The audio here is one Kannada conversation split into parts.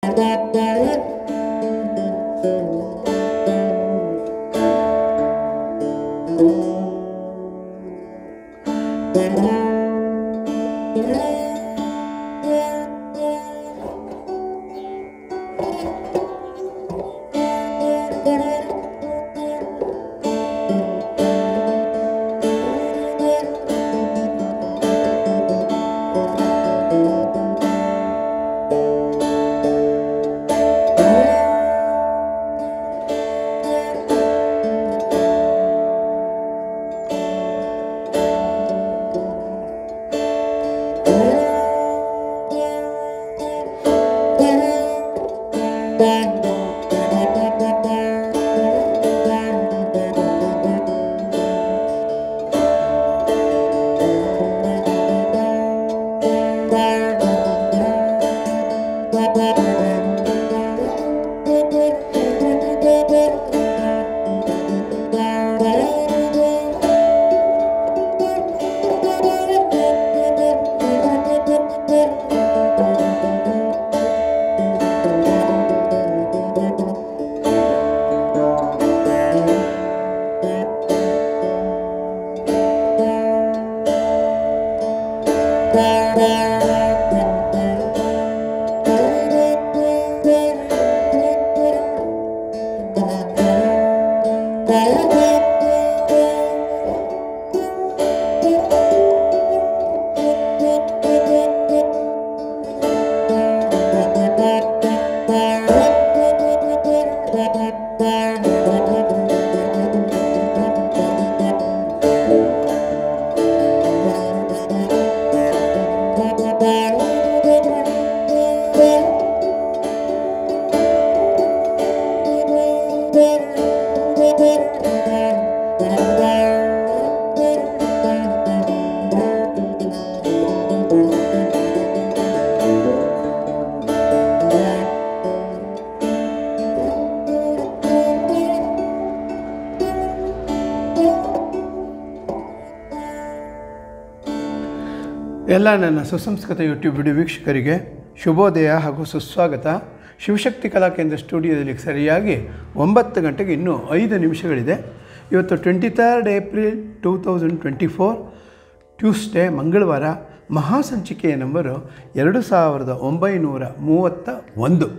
ಎಲ್ಲ ನನ್ನ ಸುಸಂಸ್ಕೃತ ಯೂಟ್ಯೂಬ್ ವಿಡಿಯೋ ವೀಕ್ಷಕರಿಗೆ ಶುಭೋದಯ ಹಾಗೂ ಸುಸ್ವಾಗತ ಶಿವಶಕ್ತಿ ಕಲಾ ಕೇಂದ್ರ ಸ್ಟುಡಿಯೋದಲ್ಲಿ ಸರಿಯಾಗಿ ಒಂಬತ್ತು ಗಂಟೆಗೆ ಇನ್ನೂ ಐದು ನಿಮಿಷಗಳಿದೆ ಇವತ್ತು twenty third April two thousand twenty four Tuesday ಮಂಗಳವಾರ ಮಹಾಸಂಚಿಕೆಯ ನಂಬರು ಎರಡು ಸಾವಿರದ ಒಂಬೈನೂರ ಮೂವತ್ತ ಒಂದು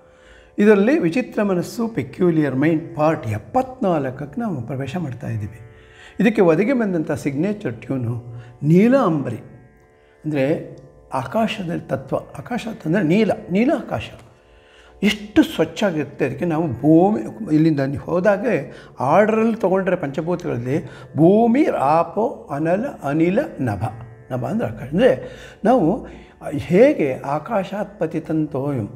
ಇದರಲ್ಲಿ ವಿಚಿತ್ರ ಮನಸ್ಸು ಪೆಕ್ಯುಲಿಯರ್ ಮೈಂಡ್ ಪಾರ್ಟ್ ಎಪ್ಪತ್ನಾಲ್ಕಕ್ಕೆ ನಾವು ಪ್ರವೇಶ ಮಾಡ್ತಾ ಇದ್ದೀವಿ ಇದಕ್ಕೆ ಒದಗಿ ಬಂದಂಥ ಸಿಗ್ನೇಚರ್ ಟ್ಯೂನು ನೀಲ ಅಂಬರಿ ಅಂದರೆ ಆಕಾಶದಲ್ಲಿ ತತ್ವ ಆಕಾಶ ಅಂತಂದರೆ ನೀಲ ನೀಲ ಆಕಾಶ ಎಷ್ಟು ಸ್ವಚ್ಛ ಆಗಿರುತ್ತೆ ಅದಕ್ಕೆ ನಾವು ಭೂಮಿ ಇಲ್ಲಿಂದ ನೀವು ಹೋದಾಗೆ ಆರ್ಡ್ರಲ್ಲಿ ತೊಗೊಂಡ್ರೆ ಪಂಚಭೂತಗಳಲ್ಲಿ ಭೂಮಿ ಆಪೋ ಅನಲ ಅನಿಲ ನಭ ನಭ ಅಂದರೆ ಆಕಾಶ ಅಂದರೆ ನಾವು ಹೇಗೆ ಆಕಾಶಾತ್ ಪತಿತಂತೋಯಂ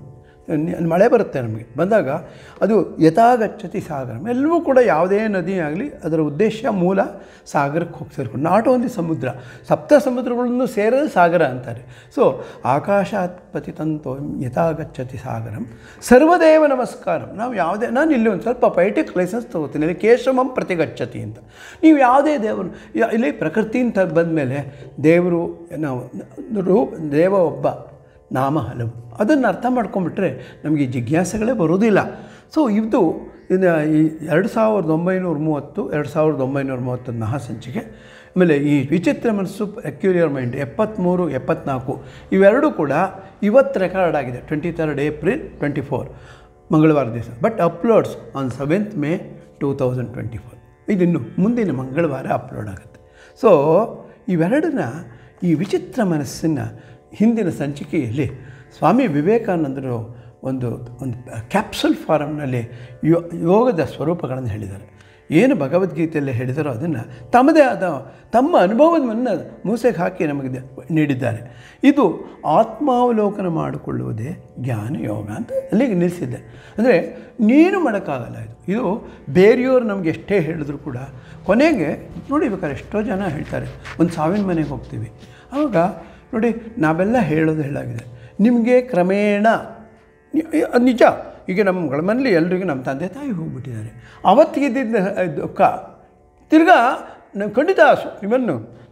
ಮಳೆ ಬರುತ್ತೆ ನಮಗೆ ಬಂದಾಗ ಅದು ಯಥಾಗಚ್ಚತಿ ಸಾಗರ ಎಲ್ಲವೂ ಕೂಡ ಯಾವುದೇ ನದಿ ಆಗಲಿ ಅದರ ಉದ್ದೇಶ ಮೂಲ ಸಾಗರಕ್ಕೆ ಹೋಗಿ ಸೇರ್ಕೊಂಡು ನಾಟ್ ಓನ್ಲಿ ಸಮುದ್ರ ಸಪ್ತ ಸಮುದ್ರಗಳನ್ನು ಸೇರೋದು ಸಾಗರ ಅಂತಾರೆ ಸೊ ಆಕಾಶಾತ್ ಪತಿತಂತೋ ಯಥಾಗಚ್ಚತಿ ಸಾಗರಂ ಸರ್ವದೇವ ನಮಸ್ಕಾರಂ ನಾವು ಯಾವುದೇ ನಾನು ಇಲ್ಲಿ ಒಂದು ಸ್ವಲ್ಪ ಪೈಟಿಕ್ ಲೈಸೆನ್ಸ್ ತೊಗೋತೀನಿ ಇಲ್ಲಿ ಕೇಶವಂ ಪ್ರತಿಗಚ್ಚತಿ ಅಂತ ನೀವು ಯಾವುದೇ ದೇವರು ಯ- ಇಲ್ಲಿ ಪ್ರಕೃತಿ ಅಂತ ಬಂದಮೇಲೆ ದೇವರು ನಾವು ರೂಪ ದೇವ ಒಬ್ಬ ನಾಮ ಹಲವು ಅದನ್ನು ಅರ್ಥ ಮಾಡ್ಕೊಂಬಿಟ್ರೆ ನಮಗೆ ಈ ಜಿಜ್ಞಾಸೆಗಳೇ ಬರೋದಿಲ್ಲ ಸೊ ಇದು ಇದು ಈ ಎರಡು ಸಾವಿರದ ಒಂಬೈನೂರ ಮೂವತ್ತು ಎರಡು ಸಾವಿರದ ಒಂಬೈನೂರ ಮೂವತ್ತೊಂದು ಮಹಾಸಂಚಿಕೆ ಆಮೇಲೆ ಈ ವಿಚಿತ್ರ ಮನಸ್ಸು ಅಕ್ಯೂರಿಯರ್ ಮೈಂಡ್ ಎಪ್ಪತ್ತ್ಮೂರು ಎಪ್ಪತ್ನಾಲ್ಕು ಇವೆರಡೂ ಕೂಡ ಇವತ್ತು ರೆಕಾರ್ಡ್ ಆಗಿದೆ twenty third April twenty four ಮಂಗಳವಾರ ದಿವಸ but uploads on seventh May two thousand twenty four ಇದಿನ್ನು ಮುಂದಿನ ಮಂಗಳವಾರ ಅಪ್ಲೋಡ್ ಆಗುತ್ತೆ ಸೊ ಇವೆರಡನ್ನ ಈ ವಿಚಿತ್ರ ಮನಸ್ಸಿನ ಹಿಂದಿನ ಸಂಚಿಕೆಯಲ್ಲಿ ಸ್ವಾಮಿ ವಿವೇಕಾನಂದರು ಒಂದು ಒಂದು ಕ್ಯಾಪ್ಸುಲ್ ಫಾರಮ್ನಲ್ಲಿ ಯೋ ಯೋಗದ ಸ್ವರೂಪಗಳನ್ನು ಹೇಳಿದ್ದಾರೆ ಏನು ಭಗವದ್ಗೀತೆಯಲ್ಲಿ ಹೇಳಿದಾರೋ ಅದನ್ನು ತಮ್ಮದೇ ಆದ ತಮ್ಮ ಅನುಭವವನ್ನು ಮೂಸೆಗೆ ಹಾಕಿ ನಮಗೆ ದ- ನೀಡಿದ್ದಾರೆ ಇದು ಆತ್ಮಾವಲೋಕನ ಮಾಡಿಕೊಳ್ಳುವುದೇ ಜ್ಞಾನ ಯೋಗ ಅಂತ ಅಲ್ಲಿಗೆ ನಿಲ್ಲಿಸಿದ್ದೆ ಅಂದರೆ ನೀನು ಮಾಡೋಕ್ಕಾಗಲ್ಲ ಇದು ಇದು ಬೇರೆಯವರು ನಮಗೆ ಎಷ್ಟೇ ಹೇಳಿದ್ರು ಕೂಡ ಕೊನೆಗೆ ನೋಡಿ ಬೇಕಾದ್ರೆ ಎಷ್ಟೋ ಜನ ಹೇಳ್ತಾರೆ ಒಂದು ಸಾವಿನ ಮನೆಗೆ ಹೋಗ್ತೀವಿ ಆವಾಗ ನೋಡಿ ನಾವೆಲ್ಲ ಹೇಳೋದು ಹೇಳಾಗಿದೆ ನಿಮಗೆ ಕ್ರಮೇಣ ನಿ- ಅದು ನಿಜ ಈಗ ನಮ್ಮ ಮನೇಲಿ ಎಲ್ರಿಗೂ ನಮ್ಮ ತಂದೆ ತಾಯಿ ಹೋಗ್ಬಿಟ್ಟಿದ್ದಾರೆ ಅವತ್ತಿಗಿದ್ದ ದುಃಖ ತಿರ್ಗಾ ನಾವು ಖಂಡಿತ ಸು- ಇವನ್ನು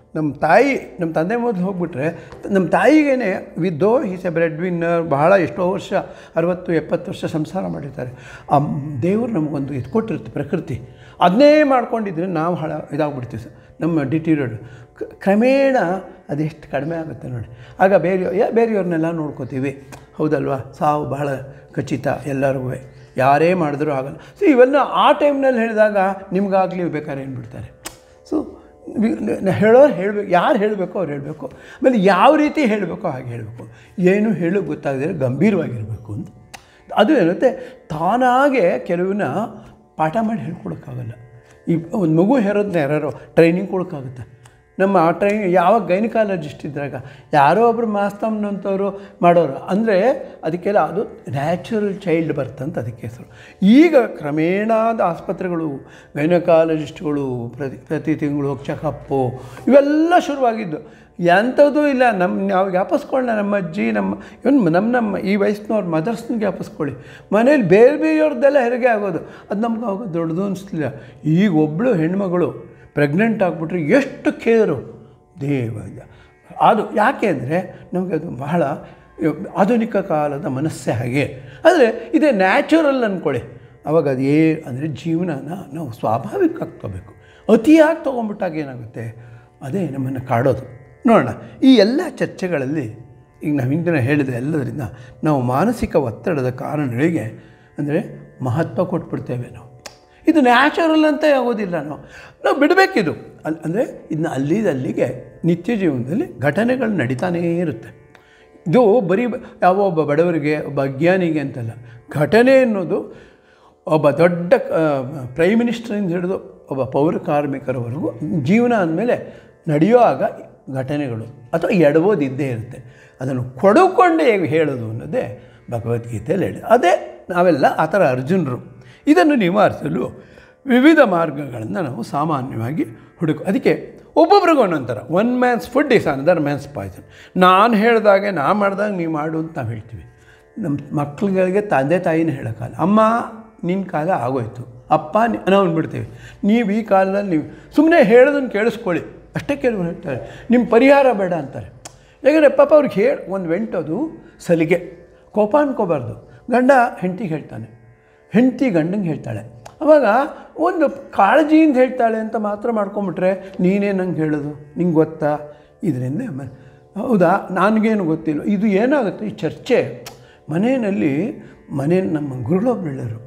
ನಮ್ಮ ತಾಯಿ ನಮ್ಮ ತಂದೆ ಮೊದಲು ಹೋಗ್ಬಿಟ್ರೆ ನಮ್ಮ ತಾಯಿಗೇನೆ widow is a breadwinner ಬಹಳ ಎಷ್ಟೋ ವರ್ಷ ಅರವತ್ತು ಎಪ್ಪತ್ತು ವರ್ಷ ಸಂಸಾರ ಮಾಡಿರ್ತಾರೆ ಆ ದೇವರು ನಮಗೊಂದು ಇದು ಕೊಟ್ಟಿರುತ್ತೆ ಪ್ರಕೃತಿ ಅದನ್ನೇ ಮಾಡ್ಕೊಂಡಿದ್ರೆ ನಾವು ಹಳ ಇದಾಗ್ಬಿಡ್ತೀವಿ ಸರ್ ನಮ್ಮ ಡಿಟಿರೋಡ್ ಕ್ರಮೇಣ ಅದೆಷ್ಟು ಕಡಿಮೆ ಆಗುತ್ತೆ ನೋಡಿ ಆಗ ಬೇರೆ ಯಾ ಬೇರೆಯವ್ರನ್ನೆಲ್ಲ ನೋಡ್ಕೋತೀವಿ ಹೌದಲ್ವಾ ಸಾವು ಬಹಳ ಖಚಿತ ಎಲ್ಲರಿಗೂ ಯಾರೇ ಮಾಡಿದ್ರೂ ಆಗಲ್ಲ ಸೊ ಇವೆಲ್ಲ ಆ ಟೈಮ್ನಲ್ಲಿ ಹೇಳಿದಾಗ ನಿಮ್ಗಾಗಲಿ ಬೇಕಾದ್ರೆ ಏನ್ಬಿಡ್ತಾರೆ ಸೊ ಹೇಳೋರು ಹೇಳಬೇಕು ಯಾರು ಹೇಳಬೇಕೋ ಅವ್ರು ಹೇಳಬೇಕು ಆಮೇಲೆ ಯಾವ ರೀತಿ ಹೇಳಬೇಕೋ ಹಾಗೆ ಹೇಳಬೇಕು ಏನು ಹೇಳೋ ಗೊತ್ತಾಗದೇ ಗಂಭೀರವಾಗಿರಬೇಕು ಅಂತ ಅದು ಏನಂತೆ ತಾನಾಗೆ ಕೆಲವನ್ನ ಪಾಠ ಮಾಡಿ ಹೇಳ್ಕೊಡೋಕ್ಕಾಗಲ್ಲ ಈ ಒಂದು ಮಗು ಹೇರೋದನ್ನ ಯಾರೋ ಟ್ರೈನಿಂಗ್ ಕೊಡೋಕ್ಕಾಗುತ್ತೆ ನಮ್ಮ ಆ ಟ್ರೈನ್ ಯಾವಾಗ ಗೈನಕಾಲಜಿಸ್ಟ್ ಇದ್ದಾಗ ಯಾರೋ ಒಬ್ಬರು ಮಾಸ್ತಮ್ನಂಥವ್ರು ಮಾಡೋರು ಅಂದರೆ ಅದಕ್ಕೆಲ್ಲ ಅದು ನ್ಯಾಚುರಲ್ ಚೈಲ್ಡ್ ಬರ್ತ್ ಅಂತ ಅದಕ್ಕೆ ಹೆಸರು ಈಗ ಕ್ರಮೇಣ ಅದು ಆಸ್ಪತ್ರೆಗಳು ಗೈನಕಾಲಜಿಸ್ಟ್ಗಳು ಪ್ರತಿ ಪ್ರತಿ ತಿಂಗಳು ಚೆಕಪ್ಪು ಇವೆಲ್ಲ ಶುರುವಾಗಿದ್ದು ಎಂಥದ್ದು ಇಲ್ಲ ನಮ್ಮ ನಾವು ಜ್ಞಾಪಿಸ್ಕೊಳ್ಳ ನಮ್ಮ ಅಜ್ಜಿ ನಮ್ಮ ಇವನ್ ನಮ್ಮ ನಮ್ಮ ಈ ವಯಸ್ಸಿನವ್ರ ಮದರ್ಸ್ನ ಜ್ಞಾಪಿಸ್ಕೊಳ್ಳಿ ಮನೇಲಿ ಬೇರೆ ಬೇರೆಯವ್ರದ್ದೆಲ್ಲ ಹೆರಿಗೆ ಆಗೋದು ಅದು ನಮ್ಗೆ ಅವಾಗ ದೊಡ್ಡದು ಅನಿಸ್ಲಿಲ್ಲ ಈಗ ಒಬ್ಬಳು ಹೆಣ್ಮಗಳು ಪ್ರೆಗ್ನೆಂಟ್ ಆಗಿಬಿಟ್ರೆ ಎಷ್ಟು ಕೇರು ದೇವ ಅದು ಯಾಕೆ ಅಂದರೆ ನಮಗೆ ಅದು ಬಹಳ ಆಧುನಿಕ ಕಾಲದ ಮನಸ್ಸೇ ಹಾಗೆ ಆದರೆ ಇದೇ ನ್ಯಾಚುರಲ್ ಅಂದ್ಕೊಳ್ಳಿ ಅವಾಗ ಅದು ಏ ಅಂದರೆ ಜೀವನನ ನಾವು ಸ್ವಾಭಾವಿಕ ಆಗ್ಕೋಬೇಕು ಅತಿಯಾಗಿ ತೊಗೊಂಬಿಟ್ಟಾಗ ಏನಾಗುತ್ತೆ ಅದೇ ನಮ್ಮನ್ನು ಕಾಡೋದು ನೋಡೋಣ ಈ ಎಲ್ಲ ಚರ್ಚೆಗಳಲ್ಲಿ ಈಗ ನಾವು ಹಿಂದಿನ ಹೇಳಿದ ಎಲ್ಲದರಿಂದ ನಾವು ಮಾನಸಿಕ ಒತ್ತಡದ ಕಾರಣಗಳಿಗೆ ಅಂದರೆ ಮಹತ್ವ ಕೊಟ್ಬಿಡ್ತೇವೆ ನಾವು ಇದು ನ್ಯಾಚುರಲ್ ಅಂತ ಆಗೋದಿಲ್ಲ ನಾವು ನಾವು ಬಿಡಬೇಕಿದು ಅಲ್ಲಿ ಅಂದರೆ ಇದನ್ನ ಅಲ್ಲಿಂದ ಅಲ್ಲಿಗೆ ನಿತ್ಯ ಜೀವನದಲ್ಲಿ ಘಟನೆಗಳು ನಡೀತಾನೇ ಇರುತ್ತೆ ಇದು ಬರೀ ಯಾವ ಒಬ್ಬ ಬಡವರಿಗೆ ಒಬ್ಬ ಅಜ್ಞಾನಿಗೆ ಅಂತಲ್ಲ ಘಟನೆ ಅನ್ನೋದು ಒಬ್ಬ ದೊಡ್ಡ ಪ್ರೈಮ್ ಮಿನಿಸ್ಟರಿಂದ ಹಿಡಿದು ಒಬ್ಬ ಪೌರ ಕಾರ್ಮಿಕರವರೆಗೂ ಜೀವನ ಅಂದಮೇಲೆ ನಡೆಯೋ ಆಗ ಘಟನೆಗಳು ಅಥವಾ ಎಡಬೋದು ಇದ್ದೇ ಇರುತ್ತೆ ಅದನ್ನು ಕೊಡುಕೊಂಡೇ ಹೇಳೋದು ಅನ್ನೋದೇ ಭಗವದ್ಗೀತೆಯಲ್ಲಿ ಹೇಳಿ ಅದೇ ನಾವೆಲ್ಲ ಆ ಥರ ಅರ್ಜುನರು ಇದನ್ನು ನಿವಾರಿಸಲು ವಿವಿಧ ಮಾರ್ಗಗಳನ್ನು ನಾವು ಸಾಮಾನ್ಯವಾಗಿ ಹುಡುಕು ಅದಕ್ಕೆ ಒಬ್ಬೊಬ್ರಿಗೂ ಒಂದೊಂಥರ one man's food is another man's poison ನಾನು ಹೇಳಿದಾಗೆ ನಾ ಮಾಡಿದಾಗ ನೀವು ಮಾಡು ಅಂತ ನಾವು ಹೇಳ್ತೀವಿ ನಮ್ಮ ಮಕ್ಳುಗಳಿಗೆ ತಂದೆ ತಾಯಿನ ಹೇಳೋಕ್ಕಲ್ಲ ಅಮ್ಮ ನಿನ್ನ ಕಾಲ ಆಗೋಯ್ತು ಅಪ್ಪ ನಿ- ನಾವು ಅಂದ್ಬಿಡ್ತೀವಿ ನೀವು ಈ ಕಾಲದಲ್ಲಿ ನೀವು ಸುಮ್ಮನೆ ಹೇಳೋದನ್ನು ಕೇಳಿಸ್ಕೊಳ್ಳಿ ಅಷ್ಟೇ ಕೆಲವರು ಹೇಳ್ತಾರೆ ನಿಮ್ಮ ಪರಿಹಾರ ಬೇಡ ಅಂತಾರೆ ಯಾಕಂದರೆ ಪಾಪ ಅವ್ರಿಗೆ ಹೇಳಿ ಒಂದು ವೆಂಟದು ಸಲಿಗೆ ಕೋಪ ಅನ್ಕೋಬಾರ್ದು ಗಂಡ ಹೆಂಡತಿಗೆ ಹೇಳ್ತಾನೆ ಹೆಂಡತಿ ಗಂಡಂಗೆ ಹೇಳ್ತಾಳೆ ಅವಾಗ ಒಂದು ಕಾಳಜಿಯಿಂದ ಹೇಳ್ತಾಳೆ ಅಂತ ಮಾತ್ರ ಮಾಡ್ಕೊಂಬಿಟ್ರೆ ನೀನೇ ನಂಗೆ ಹೇಳೋದು ನಿಂಗೆ ಗೊತ್ತಾ ಇದರಿಂದ ಮ- ಹೌದಾ ನನಗೇನು ಗೊತ್ತಿಲ್ಲ ಇದು ಏನಾಗುತ್ತೆ ಈ ಚರ್ಚೆ ಮನೆಯಲ್ಲಿ ಮನೆ ನಮ್ಮ ಗುರುಗಳೊಬ್ರು ಹೇಳೋರು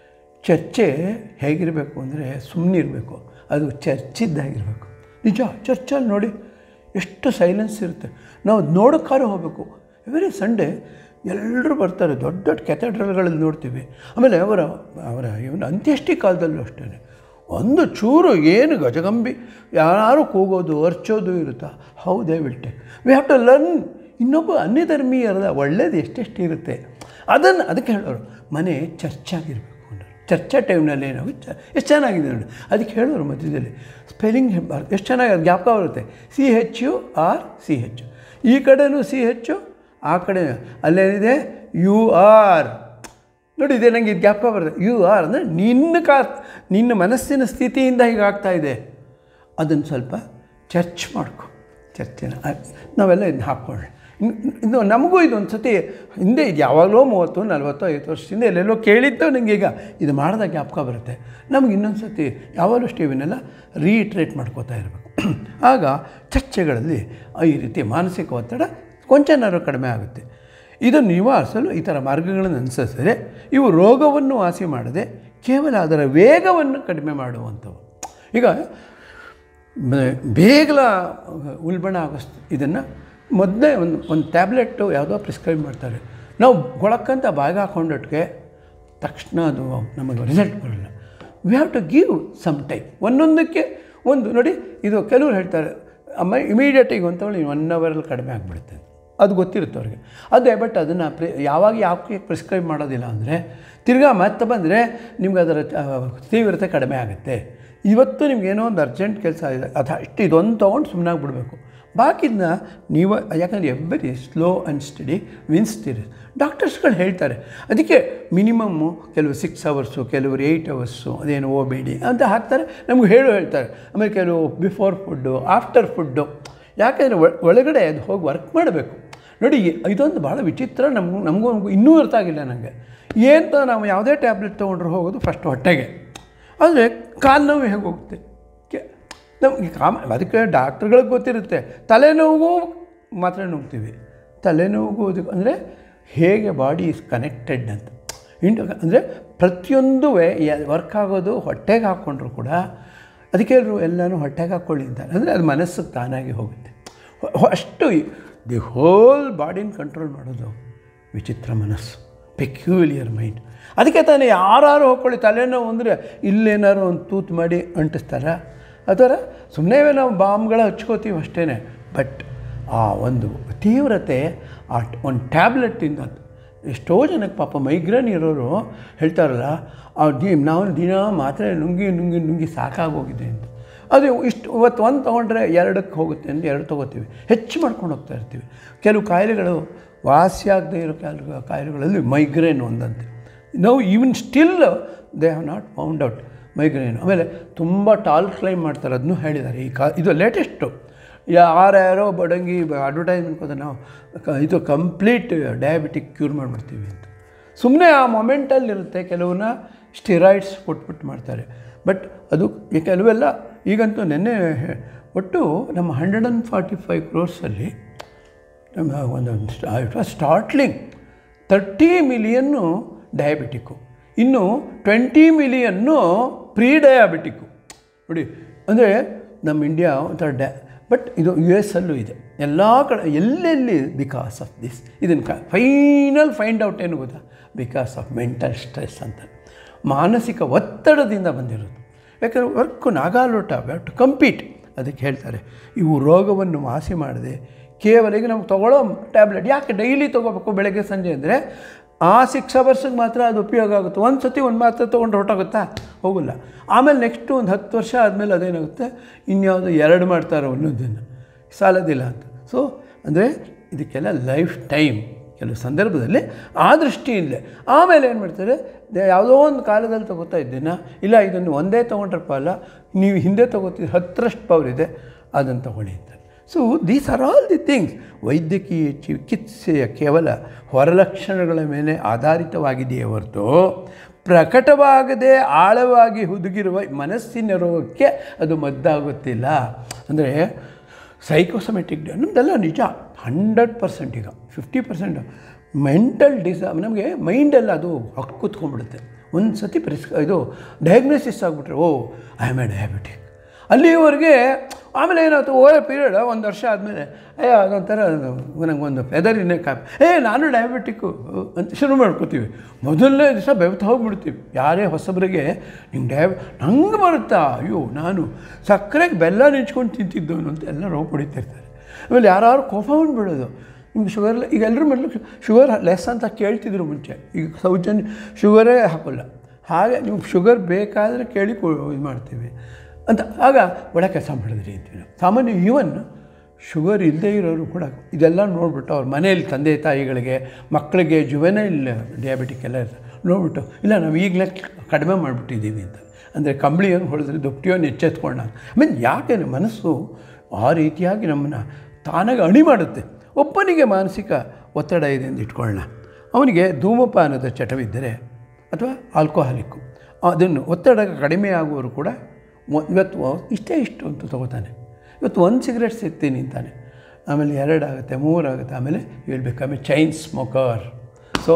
ಚರ್ಚೆ ಹೇಗಿರಬೇಕು ಅಂದರೆ ಸುಮ್ಮನಿರಬೇಕು ಅದು ಚರ್ಚಿದ್ದಾಗಿರಬೇಕು ನಿಜ ಚರ್ಚಲ್ಲಿ ನೋಡಿ ಎಷ್ಟು ಸೈಲೆನ್ಸ್ ಇರುತ್ತೆ ನಾವು ನೋಡೋಕ್ಕಾರು ಹೋಗಬೇಕು ಎವ್ರಿ ಸಂಡೇ ಎಲ್ಲರೂ ಬರ್ತಾರೆ ದೊಡ್ಡ ದೊಡ್ಡ ಕೆಥೆಡ್ರಲ್ಗಳಲ್ಲಿ ನೋಡ್ತೀವಿ ಆಮೇಲೆ ಅವರ ಅವರ ಇವನ ಅಂತ್ಯಷ್ಟಿ ಕಾಲದಲ್ಲೂ ಅಷ್ಟೇ ಒಂದು ಚೂರು ಏನು ಗಜಗಂಬಿ ಯಾರು ಕೂಗೋದು ಅರ್ಚೋದು ಇರುತ್ತಾ ಹೌದೇ ವಿಲ್ಟೆ ವಿ ಹ್ಯಾವ್ ಟು ಲರ್ನ್ ಇನ್ನೊಬ್ಬ ಅನ್ಯಧರ್ಮೀಯರದ ಒಳ್ಳೇದು ಎಷ್ಟೆಷ್ಟು ಇರುತ್ತೆ ಅದನ್ನು ಅದಕ್ಕೆ ಹೇಳೋರು ಮನೆ ಚರ್ಚಾಗಿರಬೇಕು ಅನ್ನೋರು ಚರ್ಚಾ ಟೈಮ್ನಲ್ಲಿ ಏನಾಗುತ್ತೆ ಎಷ್ಟು ಚೆನ್ನಾಗಿದೆ ನೋಡಿ ಅದಕ್ಕೆ ಹೇಳೋರು ಮಧ್ಯದಲ್ಲಿ ಸ್ಪೆಲ್ಲಿಂಗ್ ಎಷ್ಟು ಚೆನ್ನಾಗಿ ಅದು ಜ್ಞಾಪಕ ಬರುತ್ತೆ C H U R C H ಈ ಕಡೆನೂ ಸಿ ಹೆಚ್ಚು ಆ ಕಡೆ ಅಲ್ಲೇನಿದೆ ಯು ಆರ್ ನೋಡಿ ಇದೆ ನನಗೆ ಇದು ಜ್ಞಾಪಕ ಬರುತ್ತೆ ಯು ಆರ್ ಅಂದರೆ ನಿನ್ನ ಕಾ ನಿನ್ನ ಮನಸ್ಸಿನ ಸ್ಥಿತಿಯಿಂದ ಹೀಗಾಗ್ತಾ ಇದೆ ಅದನ್ನು ಸ್ವಲ್ಪ ಚರ್ಚ್ ಮಾಡ್ಕೊ ಚರ್ಚೆನ ಅ- ನಾವೆಲ್ಲ ಇದನ್ನ ಹಾಕ್ಕೊಳ್ಳಿ ಇನ್ನು ಇದು ನಮಗೂ ಇದೊಂದು ಸತಿ ಹಿಂದೆ ಇದು ಯಾವಾಗಲೋ ಮೂವತ್ತು ನಲ್ವತ್ತು ಐವತ್ತು ವರ್ಷದಿಂದ ಎಲ್ಲೆಲ್ಲೋ ಕೇಳಿದ್ದು ನನಗೆ ಈಗ ಇದು ಮಾಡಿದಾಗ ಜ್ಞಾಪಕ ಬರುತ್ತೆ ನಮ್ಗೆ ಇನ್ನೊಂದು ಸತಿ ಯಾವಾಗಲೂ ಅಷ್ಟೇ ಇವನ್ನೆಲ್ಲ ರೀಟ್ರೇಟ್ ಮಾಡ್ಕೋತಾ ಇರಬೇಕು ಆಗ ಚರ್ಚೆಗಳಲ್ಲಿ ಈ ರೀತಿ ಮಾನಸಿಕ ಒತ್ತಡ ಕೊಂಚನಾರು ಕಡಿಮೆ ಆಗುತ್ತೆ ಇದನ್ನು ನಿವಾರಿಸಲು ಈ ಥರ ಮಾರ್ಗಗಳನ್ನು ಅನುಸರಿಸಿದರೆ ಇವು ರೋಗವನ್ನು ವಾಸಿ ಮಾಡದೆ ಕೇವಲ ಅದರ ವೇಗವನ್ನು ಕಡಿಮೆ ಮಾಡುವಂಥವು ಈಗ ಮ- ಬೇಗಲ ಉಲ್ಬಣ ಆಗೋ ಇದನ್ನು ಮೊದಲೇ ಒಂದು ಒಂದು ಟ್ಯಾಬ್ಲೆಟ್ಟು ಯಾವುದೋ ಪ್ರಿಸ್ಕ್ರೈಬ್ ಮಾಡ್ತಾರೆ ನಾವು ಗೊಳಕ್ಕಂತ ಬಾಯಿಗೆ ಹಾಕೊಂಡೊಟ್ಟಿಗೆ ತಕ್ಷಣ ಅದು ನಮಗೆ ರಿಸಲ್ಟ್ ಬರಲ್ಲ we have to give some time ಒಂದೊಂದಕ್ಕೆ ಒಂದು ನೋಡಿ ಇದು ಕೆಲವರು ಹೇಳ್ತಾರೆ ಅಮ್ಮ ಇಮಿಡಿಯೇಟಿಗೆ ಅಂತೇಳಿ ಒನ್ ಅವರಲ್ಲಿ ಕಡಿಮೆ ಆಗಿಬಿಡುತ್ತೆ ಅದು ಗೊತ್ತಿರುತ್ತೆ ಅವ್ರಿಗೆ ಅದೇ ಬಟ್ ಅದನ್ನು ಪ್ರಿ ಯಾವಾಗ ಯಾಕೆ ಪ್ರಿಸ್ಕ್ರೈಬ್ ಮಾಡೋದಿಲ್ಲ ಅಂದರೆ ತಿರ್ಗಾ ಮತ್ತೆ ಬಂದರೆ ನಿಮ್ಗೆ ಅದರ ಆ, ತೀವ್ರತೆ ಕಡಿಮೆ ಆಗುತ್ತೆ ಇವತ್ತು ನಿಮ್ಗೇನೋ ಒಂದು ಅರ್ಜೆಂಟ್ ಕೆಲಸ ಇದೆ ಅದು ಅಷ್ಟು ಇದೊಂದು ತೊಗೊಂಡು ಸುಮ್ಮನಾಗಿ ಬಿಡಬೇಕು ಬಾಕಿದ್ನ ನೀವು ಯಾಕಂದರೆ every slow and steady wins the ಡಾಕ್ಟರ್ಸ್ಗಳು ಹೇಳ್ತಾರೆ ಅದಕ್ಕೆ ಮಿನಿಮಮ್ಮು ಕೆಲವು ಸಿಕ್ಸ್ ಅವರ್ಸು ಕೆಲವರು ಏಯ್ಟ್ ಅವರ್ಸು ಅದೇನು ಹೋಗಬೇಡಿ ಅಂತ ಹಾಕ್ತಾರೆ ನಮ್ಗೆ ಹೇಳು ಹೇಳ್ತಾರೆ ಆಮೇಲೆ ಕೆಲವು ಬಿಫೋರ್ ಫುಡ್ಡು ಆಫ್ಟರ್ ಫುಡ್ಡು ಯಾಕೆಂದರೆ ಒಳಗಡೆ ಅದು ಹೋಗಿ ವರ್ಕ್ ಮಾಡಬೇಕು ನೋಡಿ ಇದೊಂದು ಭಾಳ ವಿಚಿತ್ರ ನಮಗೂ ನಮಗೂ ನಮಗೂ ಇನ್ನೂ ಅರ್ಥ ಆಗಿಲ್ಲ ನನಗೆ ಏನು ನಾವು ಯಾವುದೇ ಟ್ಯಾಬ್ಲೆಟ್ ತೊಗೊಂಡ್ರೆ ಹೋಗೋದು ಫಸ್ಟ್ ಹೊಟ್ಟೆಗೆ ಆದರೆ ಕಾಲು ನೋವು ಹೇಗೆ ಹೋಗುತ್ತೆ ಕೆ ನಮಗೆ ಕಾಮ ಅದಕ್ಕೆ ಡಾಕ್ಟ್ರುಗಳಿಗೆ ಗೊತ್ತಿರುತ್ತೆ ತಲೆನೋವಿಗೂ ಮಾತ್ರ ನುಗ್ತೀವಿ ತಲೆನೋವಿಗೂ ಅದಕ್ಕೆ ಅಂದರೆ ಹೇಗೆ ಬಾಡಿ ಈಸ್ ಕನೆಕ್ಟೆಡ್ ಅಂತ ಇಂಟು ಅಂದರೆ ಪ್ರತಿಯೊಂದು ವರ್ಕ್ ಆಗೋದು ಹೊಟ್ಟೆಗೆ ಹಾಕ್ಕೊಂಡ್ರು ಕೂಡ ಅದಕ್ಕೆ ಎಲ್ಲರೂ ಎಲ್ಲನೂ ಹೊಟ್ಟೆಗೆ ಹಾಕ್ಕೊಳ್ಳಿ ಅಂತಾರೆ ಅಂದರೆ ಅದು ಮನಸ್ಸಿಗೆ ತಾನಾಗಿ ಹೋಗುತ್ತೆ ಹೊ- ಅಷ್ಟು ದಿ ಹೋಲ್ ಬಾಡಿನ ಕಂಟ್ರೋಲ್ ಮಾಡೋದು ವಿಚಿತ್ರ ಮನಸ್ಸು ಪೆಕ್ಯೂಲಿಯರ್ ಮೈಂಡ್ ಅದಕ್ಕೆ ತಾನೇ ಯಾರು ಹೋಗ್ಕೊಳ್ಳಿ ತಲೆನೋವು ಅಂದರೆ ಇಲ್ಲೇನಾದ್ರು ಒಂದು ತೂತು ಮಾಡಿ ಅಂಟಿಸ್ತಾರ ಅದರ ಸುಮ್ಮನೆ ನಾವು ಬಾಂಬ್ಗಳು ಹಚ್ಕೋತೀವಿ ಅಷ್ಟೇ ಬಟ್ ಆ ಒಂದು ತೀವ್ರತೆ ಆ ಟ್- ಒಂದು ಟ್ಯಾಬ್ಲೆಟ್ಟಿಂದ ಎಷ್ಟೋ ಜನಕ್ಕೆ ಪಾಪ ಮೈಗ್ರೇನ್ ಇರೋರು ಹೇಳ್ತಾರಲ್ಲ ಆ ದಿ ನಾವು ದಿನ ಮಾತ್ರೆ ನುಂಗಿ ನುಂಗಿ ನುಂಗಿ ಸಾಕಾಗೋಗಿದೆ ಅಂತ ಅದು ಇಷ್ಟು ಇವತ್ತು ಒಂದು ತೊಗೊಂಡ್ರೆ ಎರಡಕ್ಕೆ ಹೋಗುತ್ತೆ ಅಂತ ಎರಡು ತೊಗೋತೀವಿ ಹೆಚ್ಚು ಮಾಡ್ಕೊಂಡು ಹೋಗ್ತಾ ಇರ್ತೀವಿ ಕೆಲವು ಕಾಯಿಲೆಗಳು ವಾಸಿಯಾಗದೇ ಇರೋ ಕಾಯಿಲೆ ಕಾಯಿಲೆಗಳಲ್ಲಿ ಮೈಗ್ರೇನ್ ಒಂದಂತೆ ನಾವು even still they have not found out migraine ಆಮೇಲೆ ತುಂಬ ಟಾಲ್ ಕ್ಲೈಮ್ ಮಾಡ್ತಾರೆ ಅದನ್ನು ಹೇಳಿದ್ದಾರೆ ಈ ಕಾ ಇದು ಲೇಟೆಸ್ಟು ಯಾರ್ಯಾರೋ ಬಡಂಗಿ ಅಡ್ವರ್ಟೈಸ್ಮೆಂಟ್ ಹೋದ್ರೆ ನಾವು ಕ- ಇದು ಕಂಪ್ಲೀಟ್ ಡಯಾಬಿಟಿಕ್ ಕ್ಯೂರ್ ಮಾಡಿಬಿಡ್ತೀವಿ ಅಂತ ಸುಮ್ಮನೆ ಆ ಮೊಮೆಂಟಲ್ಲಿರುತ್ತೆ ಕೆಲವನ್ನ ಸ್ಟಿರಾಯ್ಡ್ಸ್ ಕೊಟ್ಬಿಟ್ಟು ಮಾಡ್ತಾರೆ ಬಟ್ ಅದು ಈ ಕೆಲವೆಲ್ಲ ಈಗಂತೂ ನಿನ್ನೆ ಹೇ- ಒಟ್ಟು ನಮ್ಮ ಹಂಡ್ರೆಡ್ ಆ್ಯಂಡ್ ಫಾರ್ಟಿ ಫೈವ್ ಕ್ರೋರ್ಸಲ್ಲಿ ನಮ್ಮ ಒಂದೊಂದು it was startling thirty million diabetic ಇನ್ನು ಟ್ವೆಂಟಿ ಮಿಲಿಯನ್ನು ಪ್ರೀ ಡಯಾಬಿಟಿಕ್ಕು ನೋಡಿ ಅಂದರೆ ನಮ್ಮ ಇಂಡಿಯಾ ಒಂಥರ ಡ್ಯಾ ಬಟ್ ಇದು ಯು ಎಸ್ ಅಲ್ಲೂ ಇದೆ ಎಲ್ಲ ಕಡೆ ಎಲ್ಲೆಲ್ಲಿ ಬಿಕಾಸ್ ಆಫ್ ದಿಸ್ ಇದನ್ನು ಕ ಫೈನಲ್ ಫೈಂಡ್ ಔಟ್ ಏನು ಗೊತ್ತಾ ಬಿಕಾಸ್ ಆಫ್ ಮೆಂಟಲ್ ಸ್ಟ್ರೆಸ್ ಅಂತ ಮಾನಸಿಕ ಒತ್ತಡದಿಂದ ಬಂದಿರೋದು ಯಾಕಂದರೆ ವರ್ಕು ನಾಗಾಲೋಟ ಟು ಕಂಪೀಟ್ ಅದಕ್ಕೆ ಹೇಳ್ತಾರೆ ಇವು ರೋಗವನ್ನು ವಾಸಿ ಮಾಡದೆ ಕೇವಲ ಈಗ ನಮ್ಗೆ ತೊಗೊಳ್ಳೋ ಟ್ಯಾಬ್ಲೆಟ್ ಯಾಕೆ ಡೈಲಿ ತೊಗೋಬೇಕು ಬೆಳಗ್ಗೆ ಸಂಜೆ ಅಂದರೆ ಆ ಸಿಕ್ಸ್ ಅವರ್ಸಿಗೆ ಮಾತ್ರ ಅದು ಉಪಯೋಗ ಆಗುತ್ತೆ ಒಂದು ಸತಿ ಒಂದು ಮಾತ್ರ ತೊಗೊಂಡು ಹೊರಟೋಗುತ್ತಾ ಹೋಗಲ್ಲ ಆಮೇಲೆ ನೆಕ್ಸ್ಟು ಒಂದು ಹತ್ತು ವರ್ಷ ಆದಮೇಲೆ ಅದೇನಾಗುತ್ತೆ ಇನ್ಯಾವುದು ಎರಡು ಮಾಡ್ತಾರೆ ಅನ್ನೋದನ್ನು ಸಾಲದಿಲ್ಲ ಅಂತ ಸೊ ಅಂದರೆ ಇದಕ್ಕೆಲ್ಲ ಲೈಫ್ ಟೈಮ್ ಕೆಲವು ಸಂದರ್ಭದಲ್ಲಿ ಆ ದೃಷ್ಟಿಯಿಂದಲೇ ಆಮೇಲೆ ಏನು ಮಾಡ್ತಾರೆ ದೇ- ಯಾವುದೋ ಒಂದು ಕಾಲದಲ್ಲಿ ತೊಗೋತಾ ಇದ್ದೀನ ಇಲ್ಲ ಇದನ್ನು ಒಂದೇ ತೊಗೊಂಡ್ರಪ್ಪ ಅಲ್ಲ ನೀವು ಹಿಂದೆ ತೊಗೋತಿದ್ದು ಹತ್ತರಷ್ಟು ಪವರ್ ಇದೆ ಅದನ್ನು ತೊಗೊಳ್ಳಿ ಅಂತ so these are all the things ವೈದ್ಯಕೀಯ ಚಿಕಿತ್ಸೆಯ ಕೇವಲ ಹೊರಲಕ್ಷಣಗಳ ಮೇಲೆ ಆಧಾರಿತವಾಗಿದೆಯೇ ಹೊರತು ಪ್ರಕಟವಾಗದೆ ಆಳವಾಗಿ ಹುದುಗಿರುವ ಮನಸ್ಸಿನ ರೋಗಕ್ಕೆ ಅದು ಮದ್ದಾಗುತ್ತಿಲ್ಲ ಅಂದರೆ ಸೈಕೋಸಮೆಟಿಕ್ ನಮ್ಮದೆಲ್ಲ ನಿಜ ಹಂಡ್ರೆಡ್ ಪರ್ಸೆಂಟ್ ಈಗ ಫಿಫ್ಟಿ ಪರ್ಸೆಂಟ್ ಮೆಂಟಲ್ ಡಿಸ ನಮಗೆ ಮೈಂಡೆಲ್ಲ ಅದು ಹಕ್ಕು ಕೂತ್ಕೊಂಡ್ಬಿಡುತ್ತೆ ಒಂದು ಸತಿ ಪ್ರಿಸ್ ಇದು ಡಯಾಗ್ನೋಸಿಸ್ ಆಗಿಬಿಟ್ರೆ oh I am a diabetic ಅಲ್ಲಿವರೆಗೆ ಆಮೇಲೆ ಏನಾಯ್ತು ಓವರ್ ಪೀರಿಯಡ್ ಒಂದು ವರ್ಷ ಆದಮೇಲೆ ಅಯ್ಯೋ ಅದೊಂಥರ ನನಗೊಂದು ಫೆದರಿನ ಕಾಪ್ ಏ ನಾನು ಡಯಾಬಿಟಿಕ್ಕು ಅಂತ ಶುರು ಮಾಡ್ಕೋತೀವಿ ಮೊದಲನೇ ದಿವಸ ಬೆವ್ತು ಹೋಗ್ಬಿಡ್ತೀವಿ ಯಾರೇ ಹೊಸಬರಿಗೆ ನಿಂಗೆ ಡಯಾಬ್ ನಂಗೆ ಬರುತ್ತಾ ಅಯ್ಯೋ ನಾನು ಸಕ್ಕರೆಗೆ ಬೆಲ್ಲ ನೆಂಚ್ಕೊಂಡು ತಿಂತಿದ್ದವನು ಅಂತ ಎಲ್ಲ ರೋಗ ಹೊಡಿತಿರ್ತಾರೆ ಆಮೇಲೆ ಯಾರು ಕೋಪ ಬಂದ್ಬಿಡೋದು ನಿಮ್ಗೆ ಶುಗರ್ ಈಗ ಎಲ್ಲರೂ ಮೊದಲು ಶುಗರ್ ಲೆಸ್ ಅಂತ ಕೇಳ್ತಿದ್ರು ಮುಂಚೆ ಈಗ ಸೌಜನ್ಯ ಶುಗರೇ ಹಾಕೋಲ್ಲ ಹಾಗೆ ನಿಮ್ಗೆ ಶುಗರ್ ಬೇಕಾದರೆ ಕೇಳಿ ಕೊ ಇದು ಮಾಡ್ತೀವಿ ಅಂತ ಆಗ ಒಳ ಕೆಲಸ ಮಾಡಿದ್ರಿ ಅಂತೀವಿ ನಾವು ಸಾಮಾನ್ಯ ಈವನ್ ಶುಗರ್ ಇಲ್ಲದೇ ಇರೋರು ಕೂಡ ಇದೆಲ್ಲ ನೋಡ್ಬಿಟ್ಟು ಅವ್ರ ಮನೆಯಲ್ಲಿ ತಂದೆ ತಾಯಿಗಳಿಗೆ ಮಕ್ಕಳಿಗೆ ಜುವೆನೈಲ್ ಡಯಾಬಿಟಿಕ್ ಎಲ್ಲ ಇರ್ತದೆ ನೋಡ್ಬಿಟ್ಟು ಇಲ್ಲ ನಾವು ಈಗಲೇ ಕಡಿಮೆ ಮಾಡಿಬಿಟ್ಟಿದ್ದೀವಿ ಅಂತ ಅಂದರೆ ಕಂಬಳಿಯನ್ನು ಹೊಡೆದ್ರೆ ದುಪ್ಟಿಯನ್ನು ಎಚ್ಚೆತ್ಕೊಂಡ ಮೀನ್ ಯಾಕೆ ಮನಸ್ಸು ಆ ರೀತಿಯಾಗಿ ನಮ್ಮನ್ನು ತಾನಾಗಿ ಅಣಿ ಮಾಡುತ್ತೆ ಒಬ್ಬನಿಗೆ ಮಾನಸಿಕ ಒತ್ತಡ ಇದೆ ಅಂತ ಇಟ್ಕೊಳ್ಳೋಣ ಅವನಿಗೆ ಧೂಮಪಾನದ ಚಟವಿದ್ದರೆ ಅಥವಾ ಆಲ್ಕೋಹಾಲಿಕ್ಕು ಅದನ್ನು ಒತ್ತಡ ಕಡಿಮೆ ಆಗುವವರು ಕೂಡ ಮೊ- ಇವತ್ತು ಇಷ್ಟೇ ಇಷ್ಟು ಅಂತ ತೊಗೋತಾನೆ ಇವತ್ತು ಒಂದು ಸಿಗರೆಟ್ ಸಿಗ್ತೀನಿ ಅಂತಾನೆ ಆಮೇಲೆ ಎರಡಾಗುತ್ತೆ ಮೂರಾಗುತ್ತೆ ಆಮೇಲೆ ಹೇಳ್ಬೇಕು ಆಮೇಲೆ ಚೈನ್ ಸ್ಮೋಕರ್ ಸೊ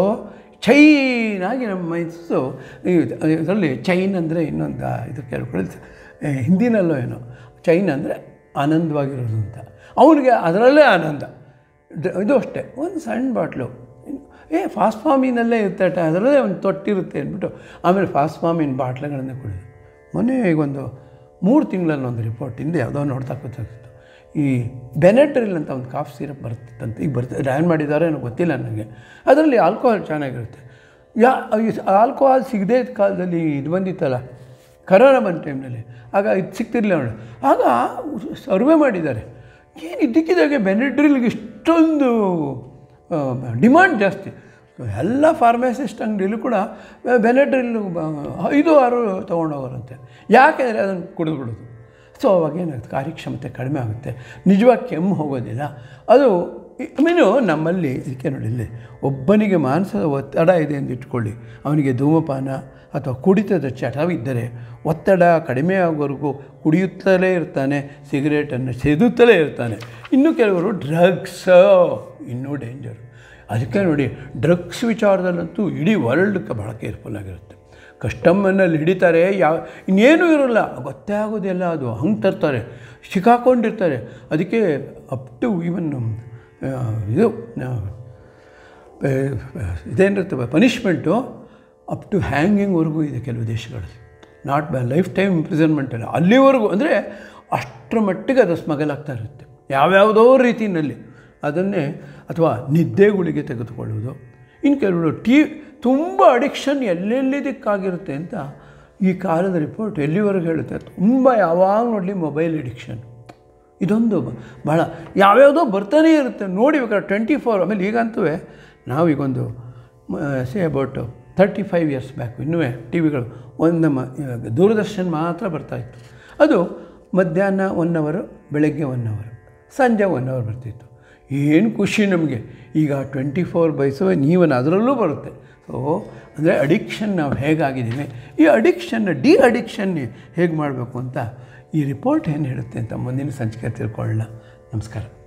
ಚೈನಾಗಿ ನಮ್ಮ ಮನಸ್ಸು ಇದರಲ್ಲಿ ಚೈನ್ ಅಂದರೆ ಇನ್ನೊಂದು ಇದು ಕೇಳ್ಕೊಳ್ಳಿ ಹಿಂದಿನಲ್ಲೋ ಏನೋ ಚೈನ್ ಅಂದರೆ ಆನಂದವಾಗಿರೋದು ಅಂತ ಅವನಿಗೆ ಅದರಲ್ಲೇ ಆನಂದ ಡ- ಇದು ಅಷ್ಟೇ ಒಂದು ಸಣ್ಣ ಬಾಟ್ಲು ಏ ಫಾಸ್ಫಾಮಿನಲ್ಲೇ ಇರುತ್ತೆ ಅದರಲ್ಲೇ ಒಂದು ತೊಟ್ಟಿರುತ್ತೆ ಅಂದ್ಬಿಟ್ಟು ಆಮೇಲೆ ಫಾಸ್ಫಾಮಿನ್ ಬಾಟ್ಲುಗಳನ್ನೇ ಕುಡಿದು ಮೊನ್ನೆ ಈಗ ಒಂದು ಮೂರು ತಿಂಗಳಲ್ಲಿ ಒಂದು ರಿಪೋರ್ಟ್ ಹಿಂದೆ ಯಾವುದೋ ನೋಡ್ತಾ ಕೂತಾಗಿತ್ತು ಈ ಬೆನೆಟ್ರಿಲ್ ಅಂತ ಒಂದು ಕಾಫ್ ಸಿರಪ್ ಬರ್ತಿತ್ತಂತೆ ಈಗ ಬರ್ತದೆ ಡ್ಯಾನ್ ಮಾಡಿದ್ದಾರೆ ಏನೋ ಗೊತ್ತಿಲ್ಲ ನನಗೆ ಅದರಲ್ಲಿ ಆಲ್ಕೋಹಾಲ್ ಚೆನ್ನಾಗಿರುತ್ತೆ ಯಾ ಈ ಆಲ್ಕೋಹಾಲ್ ಸಿಗದೇ ಇದ್ದ ಕಾಲದಲ್ಲಿ ಇದು ಬಂದಿತ್ತಲ್ಲ ಕರೋನಾ ಬಂದ ಟೈಮ್ನಲ್ಲಿ ಆಗ ಇದು ಸಿಗ್ತಿರ್ಲಿಲ್ಲ ನೋಡಿ ಆಗ ಸರ್ವೆ ಮಾಡಿದ್ದಾರೆ ಏನು ಇದ್ದಕ್ಕಿದ್ದಾಗೆ ಬೆನೆಡ್ರಿಲ್ಗೆ ಇಷ್ಟೊಂದು ಡಿಮಾಂಡ್ ಜಾಸ್ತಿ ಎಲ್ಲ ಫಾರ್ಮಸಿಸ್ಟ್ ಅಂಗಡಿಯಲ್ಲೂ ಕೂಡ ಬೆನೆಡ್ರಿಲ್ ಐದು ಆರು ತೊಗೊಂಡೋಗೋರಂತೆ ಯಾಕೆಂದರೆ ಅದನ್ನು ಕುಡಿದು ಬಿಡೋದು ಸೊ ಅವಾಗ ಏನಾಗುತ್ತೆ ಕಾರ್ಯಕ್ಷಮತೆ ಕಡಿಮೆ ಆಗುತ್ತೆ ನಿಜವಾಗಿ ಕೆಮ್ಮು ಹೋಗೋದಿಲ್ಲ ಅದು ಮೀನು ನಮ್ಮಲ್ಲಿ ಇದಕ್ಕೆ ನೋಡಿ ಇಲ್ಲಿ ಒಬ್ಬನಿಗೆ ಮಾನಸದ ಒತ್ತಡ ಇದೆ ಎಂದು ಇಟ್ಕೊಳ್ಳಿ ಅವನಿಗೆ ಧೂಮಪಾನ ಅಥವಾ ಕುಡಿತದ ಚಟವಿದ್ದರೆ ಒತ್ತಡ ಕಡಿಮೆ ಆಗೋವರೆಗೂ ಕುಡಿಯುತ್ತಲೇ ಇರ್ತಾನೆ ಸಿಗರೇಟನ್ನು ಸೇದುತ್ತಲೇ ಇರ್ತಾನೆ ಇನ್ನು ಕೆಲವರು ಡ್ರಗ್ಸ್ ಇನ್ನೂ ಡೇಂಜರು ಅದಕ್ಕೆ ನೋಡಿ ಡ್ರಗ್ಸ್ ವಿಚಾರದಲ್ಲಂತೂ ಇಡೀ ವರ್ಲ್ಡ್ಗೆ ಭಾಳ ಕೇರ್ಫುಲ್ ಆಗಿರುತ್ತೆ ಕಸ್ಟಮರ್ನಲ್ಲಿ ಹಿಡಿತಾರೆ ಯಾವ ಇನ್ನೇನೂ ಇರೋಲ್ಲ ಗೊತ್ತೇ ಆಗೋದಿಲ್ಲ ಅದು ಹಂಗೆ ತರ್ತಾರೆ ಸಿಕ್ಕಾಕೊಂಡಿರ್ತಾರೆ ಅದಕ್ಕೆ ಅಪ್ ಟು ಈವನ್ ಇದು ಇದೇನಿರ್ತವೆ ಪನಿಷ್ಮೆಂಟು ಅಪ್ ಟು ಹ್ಯಾಂಗಿಂಗ್ವರೆಗೂ ಇದೆ ಕೆಲವು ದೇಶಗಳಲ್ಲಿ not by lifetime imprisonment ಅಲ್ಲ ಅಲ್ಲಿವರೆಗೂ ಅಂದರೆ ಅಷ್ಟರ ಮಟ್ಟಿಗೆ ಅದು ಸ್ಮಗಲ್ ಆಗ್ತಾ ಇರುತ್ತೆ ಯಾವ್ಯಾವುದೋ ರೀತಿಯಲ್ಲಿ ಅದನ್ನೇ ಅಥವಾ ನಿದ್ದೆಗಳಿಗೆ ತೆಗೆದುಕೊಳ್ಳುವುದು ಇನ್ನು ಕೆಲವರು ಟಿ ತುಂಬ ಅಡಿಕ್ಷನ್ ಎಲ್ಲೆಲ್ಲಿದಕ್ಕಾಗಿರುತ್ತೆ ಅಂತ ಈ ಕಾಲದ ರಿಪೋರ್ಟ್ ಎಲ್ಲಿವರೆಗೂ ಹೇಳುತ್ತೆ ತುಂಬ ಯಾವಾಗ ನೋಡಲಿ ಮೊಬೈಲ್ ಅಡಿಕ್ಷನ್ ಇದೊಂದು ಭಾಳ ಯಾವ್ಯಾವುದೋ ಬರ್ತಾನೇ ಇರುತ್ತೆ ನೋಡಿ ಬೇಕಾದ್ರೆ ಟ್ವೆಂಟಿ ಫೋರ್ ಆಮೇಲೆ ಈಗಂತೂ ನಾವು ಈಗೊಂದು say about thirty five years back ಇನ್ನೂ ಟಿ ವಿಗಳು ಒಂದು ನಮ್ಮ ದೂರದರ್ಶನ ಮಾತ್ರ ಬರ್ತಾಯಿತ್ತು ಅದು ಮಧ್ಯಾಹ್ನ ಒನ್ ಅವರು ಬೆಳಗ್ಗೆ ಒನ್ ಅವರು ಸಂಜೆ ಒನ್ ಅವರ್ ಬರ್ತಿತ್ತು ಏನು ಖುಷಿ ನಮಗೆ ಈಗ ಟ್ವೆಂಟಿ ಫೋರ್ ಬೈಸೋ ನೀವನ್ ಅದರಲ್ಲೂ ಬರುತ್ತೆ ಸೊ ಅಂದರೆ ಅಡಿಕ್ಷನ್ ನಾವು ಹೇಗಾಗಿದ್ದೀವಿ ಈ ಅಡಿಕ್ಷನ್ನ ಡಿ ಅಡಿಕ್ಷನ್ ಹೇಗೆ ಮಾಡಬೇಕು ಅಂತ ಈ ರಿಪೋರ್ಟ್ ಏನು ಹೇಳುತ್ತೆ ಅಂತ ಮುಂದಿನ ಸಂಚಿಕೆ ತಿಳ್ಕೊಳ್ಳೋಣ ನಮಸ್ಕಾರ